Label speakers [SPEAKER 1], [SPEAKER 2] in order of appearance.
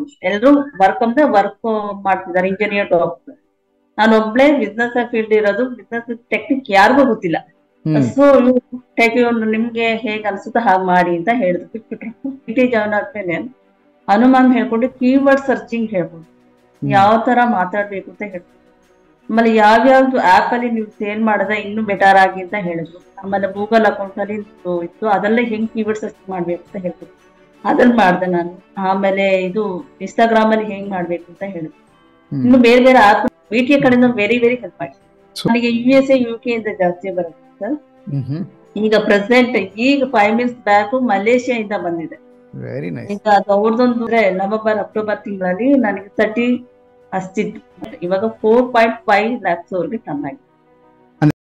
[SPEAKER 1] ಎಲ್ರು ವರ್ಕ್ ಅಂದ್ರೆ ವರ್ಕ್ ಮಾಡ್ತಿದ್ದಾರೆ ಇಂಜಿನಿಯರ್ ಡಾಕ್ಟರ್ ನಾನು ಒಬ್ಳೆ ಬಿಸ್ನೆಸ್ ಫೀಲ್ಡ್ ಇರೋದು ಬಿಸ್ನೆಸ್ ಟೆಕ್ನಿಕ್ ಯಾರಿಗೂ ಗೊತ್ತಿಲ್ಲ
[SPEAKER 2] ಹ್ಮ್
[SPEAKER 1] ಸೊ ಟೆಕ್ ನಿಮ್ಗೆ ಹೇಗ್ ಅನ್ಸುತ್ತೋ ಹಾಗೆ ಮಾಡಿ ಅಂತ ಹೇಳಿದ್ರು ಬಿಟ್ಬಿಟ್ರು ಟಿ ಜಾಯ್ನ್ ಆದ್ಮೇಲೆ ಹನುಮಾನ್ ಹೇಳ್ಕೊಂಡು ಕೀವರ್ಡ್ ಸರ್ಚಿಂಗ್ ಹೇಳ್ಬೋದು ಯಾವ ತರ ಮಾತಾಡ್ಬೇಕು ಅಂತ ಹೇಳ್ಬೋದು ಆಮೇಲೆ ಯಾವ್ಯಾವ್ದು ಆಪ್ ಅಲ್ಲಿ ನೀವು ಸೇಲ್ ಮಾಡಿದ್ರೆ ಇನ್ನೂ ಬೆಟರ್ ಆಗಿ ಅಂತ ಹೇಳಿದ್ರು ಆಮೇಲೆ ಗೂಗಲ್ ಅಕೌಂಟ್ ಅಲ್ಲಿ ಇದು ಇತ್ತು ಅದೆಲ್ಲ ಹೆಂಗ್ ಕೀವರ್ಡ್ ಸರ್ಚ್ ಮಾಡ್ಬೇಕು ಅಂತ ಹೇಳ್ಬೋದು ಅದನ್ನ ಮಾಡ್ದೆ ನಾನು ಆಮೇಲೆ ಇದು ಇನ್ಸ್ಟಾಗ್ರಾಮ್ ಅಲ್ಲಿ ಹೆಂಗ್ ಮಾಡ್ಬೇಕು ಅಂತ ಹೇಳಿದ್ರು
[SPEAKER 2] ಹ್ಮ್.
[SPEAKER 1] ಇನ್ನು ಬೇರೆ ಬೇರೆ ಆಪ್ ವಿ ಟಿ ಕಡೆಯಿಂದ ವೆರಿ ವೆರಿ ಹೆಲ್ಪ್ ಮಾಡಿ
[SPEAKER 2] So-
[SPEAKER 1] ನನಗೆ U S A U K ಇಂದ ಜಾಸ್ತಿ ಬರುತ್ತೆ ಸರ್
[SPEAKER 2] ಹ್ಮ್ ಹ್ಮ್
[SPEAKER 1] ಈಗ ಪ್ರೆಸೆಂಟ್ ಈಗ ಫೈವ್ ಮಿನಿಟ್ಸ್ ಬ್ಯಾಕ್ ಮಲೇಷಿಯಾ ಇಂದ ಬಂದಿದೆ
[SPEAKER 2] ವೆರಿ ನೈಸ್
[SPEAKER 1] ಈಗ ಅದು ಅವ್ರದ್ದೊಂದು ಅಂದ್ರೆ ನವೆಂಬರ್ ಅಕ್ಟೋಬರ್ ತಿಂಗಳಲ್ಲಿ ನನಗೆ ತರ್ಟಿ ಅಷ್ಟಿತ್ತು ಇವಾಗ ಫೋರ್ ಪಾಯಿಂಟ್ ಫೈವ್ ಲ್ಯಾಕ್ಸ್ ಅವ್ರಿಗೆ ಕಮ್ಮಿ ಆಗಿದೆ